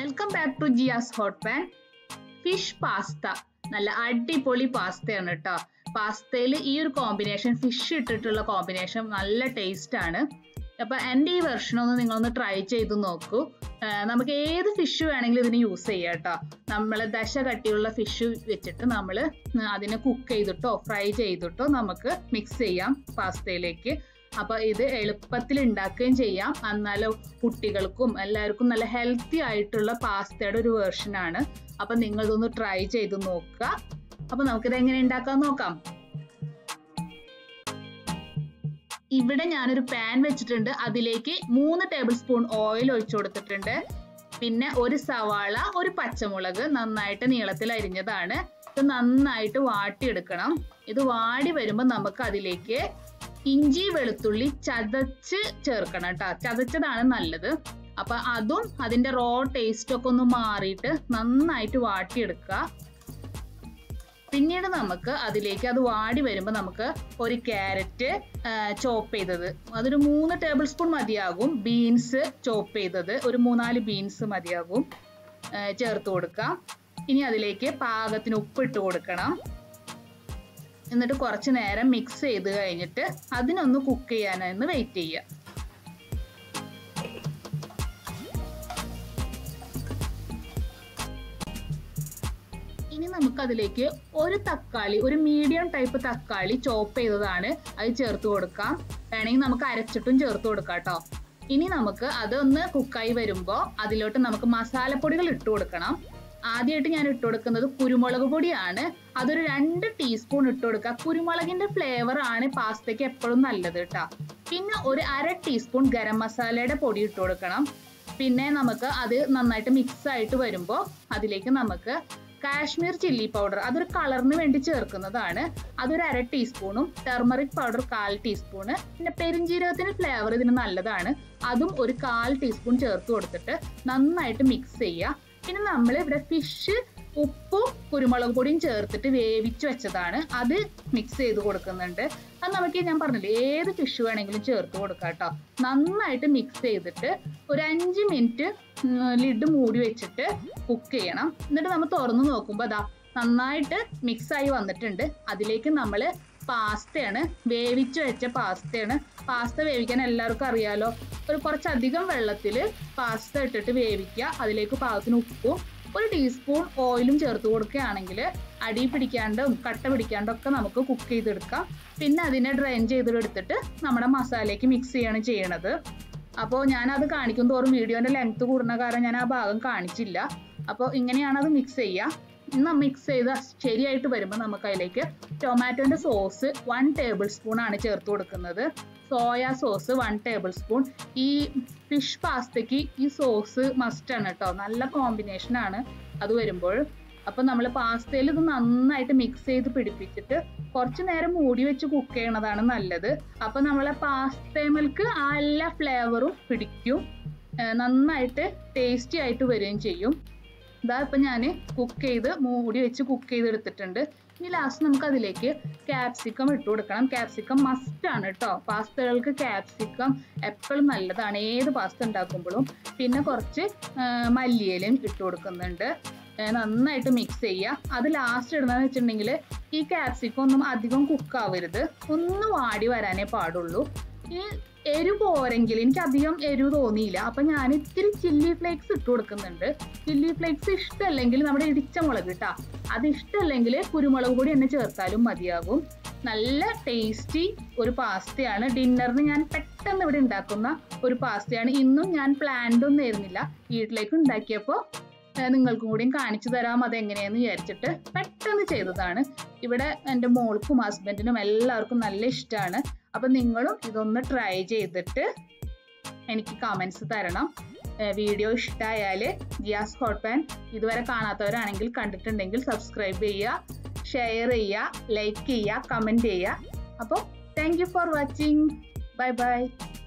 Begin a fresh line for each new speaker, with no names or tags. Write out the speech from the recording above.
welcome back to Jiyas hot pan fish pasta നല്ല അടിപൊളി പാസ്തയാണ് കേട്ടോ പാസ്തയിൽ ഈ ഒരു കോമ്പിനേഷൻ ഫിഷ് ഇട്ടിട്ടുള്ള കോമ്പിനേഷൻ നല്ല ടേസ്റ്റ് ആണ് അപ്പൊ എൻ്റെ ഈ വെർഷൻ ഒന്ന് നിങ്ങളൊന്ന് ട്രൈ ചെയ്ത് നോക്കൂ ആ, നമുക്ക് ഏത് ഫിഷ് വേണമെങ്കിലും ഇതിന് യൂസ് ചെയ്യാം കേട്ടോ നമ്മൾ ദശ കട്ടിയുള്ള ഫിഷ് വെച്ചിട്ട് നമ്മൾ അതിനെ കുക്ക് ചെയ്തിട്ടോ ഫ്രൈ ചെയ്തിട്ടോ നമുക്ക് മിക്സ് ചെയ്യാം പാസ്തയിലേക്ക് അപ്പൊ ഇത് എളുപ്പത്തിൽ ഉണ്ടാക്കുകയും ചെയ്യാം എന്നാലും കുട്ടികൾക്കും എല്ലാവർക്കും നല്ല ഹെൽത്തി ആയിട്ടുള്ള പാസ്തയുടെ ഒരു വേർഷൻ ആണ് അപ്പൊ നിങ്ങൾ ഇതൊന്ന് ട്രൈ ചെയ്ത് നോക്കുക അപ്പൊ നമുക്കിത് എങ്ങനെ ഉണ്ടാക്കാൻ നോക്കാം ഇവിടെ ഞാനൊരു പാൻ വെച്ചിട്ടുണ്ട് അതിലേക്ക് മൂന്ന് ടേബിൾ സ്പൂൺ ഓയിൽ ഒഴിച്ചു കൊടുത്തിട്ടുണ്ട് പിന്നെ ഒരു സവാള ഒരു പച്ചമുളക് നന്നായിട്ട് നീളത്തിൽ അരിഞ്ഞതാണ് ഇത് നന്നായിട്ട് വാട്ടിയെടുക്കണം ഇത് വാടി വരുമ്പോൾ നമുക്ക് അതിലേക്ക് ഇഞ്ചി വെളുത്തുള്ളി ചതച്ച് ചേർക്കണം കേട്ടോ ചതച്ചതാണ് നല്ലത് അപ്പൊ അതും അതിന്റെ റോ ടേസ്റ്റ് ഒക്കെ ഒന്ന് മാറിയിട്ട് നന്നായിട്ട് വാട്ടിയെടുക്കുക പിന്നീട് നമുക്ക് അതിലേക്ക് അത് വാടി വരുമ്പോൾ നമുക്ക് ഒരു ക്യാരറ്റ് ചോപ്പ് ചെയ്തത് അതൊരു മൂന്ന് ടേബിൾ സ്പൂൺ മതിയാകും ബീൻസ് ചോപ്പ് ചെയ്തത് ഒരു മൂന്നാല് ബീൻസ് മതിയാകും ആ, ചേർത്ത് കൊടുക്കാം ഇനി അതിലേക്ക് പാകത്തിന് ഉപ്പ് ഇട്ട് കൊടുക്കണം എന്നിട്ട് കുറച്ച് നേരം മിക്സ് ചെയ്ത് കഴിഞ്ഞിട്ട് അതിനൊന്ന് കുക്ക് ചെയ്യാനൊന്ന് വെയിറ്റ് ചെയ്യുക ഇനി നമുക്ക് അതിലേക്ക് ഒരു തക്കാളി ഒരു മീഡിയം ടൈപ്പ് തക്കാളി ചോപ്പ് ചെയ്തതാണ് അത് ചേർത്ത് കൊടുക്കാം വേണമെങ്കിൽ നമുക്ക് അരച്ചിട്ടും ചേർത്ത് കൊടുക്കാം കേട്ടോ ഇനി നമുക്ക് അതൊന്ന് കുക്കായി വരുമ്പോൾ അതിലോട്ട് നമുക്ക് മസാലപ്പൊടികൾ ഇട്ട് കൊടുക്കണം ആദ്യമായിട്ട് ഞാൻ ഇട്ട് കൊടുക്കുന്നത് കുരുമുളക് പൊടിയാണ് അതൊരു രണ്ട് ടീസ്പൂൺ ഇട്ട് കൊടുക്കുക കുരുമുളകിന്റെ ഫ്ലേവർ ആണ് പാസ്തയ്ക്ക് എപ്പോഴും നല്ലത് കേട്ടോ പിന്നെ ഒരു അര ടീസ്പൂൺ ഗരം മസാലയുടെ പൊടി ഇട്ട് കൊടുക്കണം പിന്നെ നമുക്ക് അത് നന്നായിട്ട് മിക്സ് ആയിട്ട് വരുമ്പോൾ അതിലേക്ക് നമുക്ക് കാശ്മീർ ചില്ലി പൗഡർ അതൊരു കളറിന് വേണ്ടി ചേർക്കുന്നതാണ് അതൊരു അര ടീസ്പൂണും ടെർമറിക് പൗഡർ കാൽ ടീസ്പൂണ് പിന്നെ പെരിഞ്ജീരകത്തിന് ഫ്ലേവർ ഇതിന് നല്ലതാണ് അതും ഒരു കാൽ ടീസ്പൂൺ ചേർത്ത് കൊടുത്തിട്ട് നന്നായിട്ട് മിക്സ് ചെയ്യുക പിന്നെ നമ്മൾ ഇവിടെ ഫിഷ് ഉപ്പും കുരുമുളക് പൊടിയും ചേർത്തിട്ട് വേവിച്ച് വെച്ചതാണ് അത് മിക്സ് ചെയ്ത് കൊടുക്കുന്നുണ്ട് അത് നമുക്ക് ഞാൻ പറഞ്ഞില്ലേ ഏത് ഫിഷ് വേണമെങ്കിലും ചേർത്ത് കൊടുക്കാം കേട്ടോ നന്നായിട്ട് മിക്സ് ചെയ്തിട്ട് ഒരു അഞ്ച് മിനിറ്റ് ലിഡ് മൂടി വെച്ചിട്ട് കുക്ക് ചെയ്യണം എന്നിട്ട് നമ്മൾ തുറന്നു നോക്കുമ്പോൾ അതാ നന്നായിട്ട് മിക്സ് ആയി വന്നിട്ടുണ്ട് അതിലേക്ക് നമ്മൾ പാസ്തയാണ് വേവിച്ച് വെച്ച പാസ്തയാണ് പാസ്ത വേവിക്കാൻ എല്ലാവർക്കും അറിയാലോ ഒരു കുറച്ചധികം വെള്ളത്തിൽ പാസ്ത ഇട്ടിട്ട് വേവിക്കുക അതിലേക്ക് പാകത്തിന് ഉപ്പും ഒരു ടീസ്പൂൺ ഓയിലും ചേർത്ത് കൊടുക്കുകയാണെങ്കിൽ അടി പിടിക്കാണ്ടും കട്ട പിടിക്കാണ്ടും ഒക്കെ നമുക്ക് കുക്ക് ചെയ്തെടുക്കാം പിന്നെ അതിനെ ഡ്രെയിൻ ചെയ്തെടുത്തിട്ട് നമ്മുടെ മസാലയ്ക്ക് മിക്സ് ചെയ്യാണ് ചെയ്യണത് അപ്പോൾ ഞാൻ അത് കാണിക്കും തോറും വീഡിയോന്റെ ലെങ്ത് കൂടുന്ന കാരണം ഞാൻ ആ ഭാഗം കാണിച്ചില്ല അപ്പോൾ ഇങ്ങനെയാണ് അത് മിക്സ് ചെയ്യുക ഇന്ന് മിക്സ് ചെയ്ത് ശരിയായിട്ട് വരുമ്പോൾ നമുക്ക് അതിലേക്ക് ടൊമാറ്റോന്റെ സോസ് വൺ ടേബിൾ സ്പൂൺ ആണ് ചേർത്ത് കൊടുക്കുന്നത് soya sauce one tablespoon ഈ ഫിഷ് പാസ്തയ്ക്ക് ഈ സോസ് മസ്റ്റ് ആണ് കേട്ടോ നല്ല കോമ്പിനേഷൻ ആണ് അത് വരുമ്പോൾ അപ്പൊ നമ്മൾ പാസ്തയിൽ ഇത് നന്നായിട്ട് മിക്സ് ചെയ്ത് പിടിപ്പിച്ചിട്ട് കുറച്ച് നേരം മൂടി വെച്ച് കുക്ക് ചെയ്യണതാണ് നല്ലത് അപ്പൊ നമ്മളെ പാസ്തമൽക്ക് ആ എല്ലാ ഫ്ലേവറും പിടിക്കും ഏർ നന്നായിട്ട് ടേസ്റ്റി ആയിട്ട് വരികയും ചെയ്യും ഇതാ ഇപ്പൊ ഞാൻ കുക്ക് ചെയ്ത് മൂടി വെച്ച് കുക്ക് ചെയ്ത് എടുത്തിട്ടുണ്ട് ഇനി ലാസ്റ്റ് നമുക്ക് അതിലേക്ക് ക്യാപ്സിക്കം ഇട്ട് കൊടുക്കണം ക്യാപ്സിക്കം മസ്റ്റ് ആണ് കേട്ടോ പാസ്തകൾക്ക് ക്യാപ്സിക്കം എപ്പോഴും നല്ലതാണ് ഏത് പാസ്ത ഉണ്ടാക്കുമ്പോഴും പിന്നെ കുറച്ച് ആ, മല്ലിയിലയും ഇട്ട് കൊടുക്കുന്നുണ്ട് ഏ, നന്നായിട്ട് മിക്സ് ചെയ്യുക അത് ലാസ്റ്റ് ഇടുന്നതെന്ന് വെച്ചിട്ടുണ്ടെങ്കിൽ ഈ ക്യാപ്സിക്കം ഒന്നും അധികം കുക്ക് ആവരുത് ഒന്ന് വാടി വരാനേ പാടുള്ളൂ ഈ എരിവ് പോരെങ്കിൽ എനിക്ക് അധികം എരിവ് തോന്നിയില്ല അപ്പൊ ഞാൻ ഇത്തിരി ചില്ലി ഫ്ലേക്സ് ഇട്ട് കൊടുക്കുന്നുണ്ട് ചില്ലി ഫ്ലേക്സ് ഇഷ്ടമല്ലെങ്കിൽ നമ്മുടെ ഇടിച്ച മുളക് ഇട്ടാ അത് ഇഷ്ടമല്ലെങ്കിൽ കുരുമുളക് പൊടി തന്നെ ചേർത്താലും മതിയാകും നല്ല ടേസ്റ്റി ഒരു പാസ്തയാണ് ഡിന്നറിന് ഞാൻ പെട്ടെന്ന് ഇവിടെ ഉണ്ടാക്കുന്ന ഒരു പാസ്തയാണ് ഇന്നും ഞാൻ പ്ലാൻഡ് ഒന്നും ആയിരുന്നില്ല വീട്ടിലേക്ക് ഉണ്ടാക്കിയപ്പോൾ ഏഹ് നിങ്ങൾക്കും കൂടിയും കാണിച്ചു തരാം അത് എങ്ങനെയാന്ന് വിചാരിച്ചിട്ട് പെട്ടെന്ന് ചെയ്തതാണ് ഇവിടെ എൻ്റെ മോൾക്കും ഹസ്ബൻഡിനും എല്ലാവർക്കും നല്ല ഇഷ്ടമാണ് അപ്പൊ നിങ്ങളും ഇതൊന്ന് ട്രൈ ചെയ്തിട്ട് എനിക്ക് കമൻസ് തരണം വീഡിയോ ഇഷ്ടമായാൽ ജിയാസ് ഹോട്ട് പാൻ ഇതുവരെ കാണാത്തവരാണെങ്കിൽ കണ്ടിട്ടുണ്ടെങ്കിൽ സബ്സ്ക്രൈബ് ചെയ്യുക ഷെയർ ചെയ്യുക ലൈക്ക് ചെയ്യുക കമൻറ്റ് ചെയ്യുക അപ്പോൾ thank you for watching bye by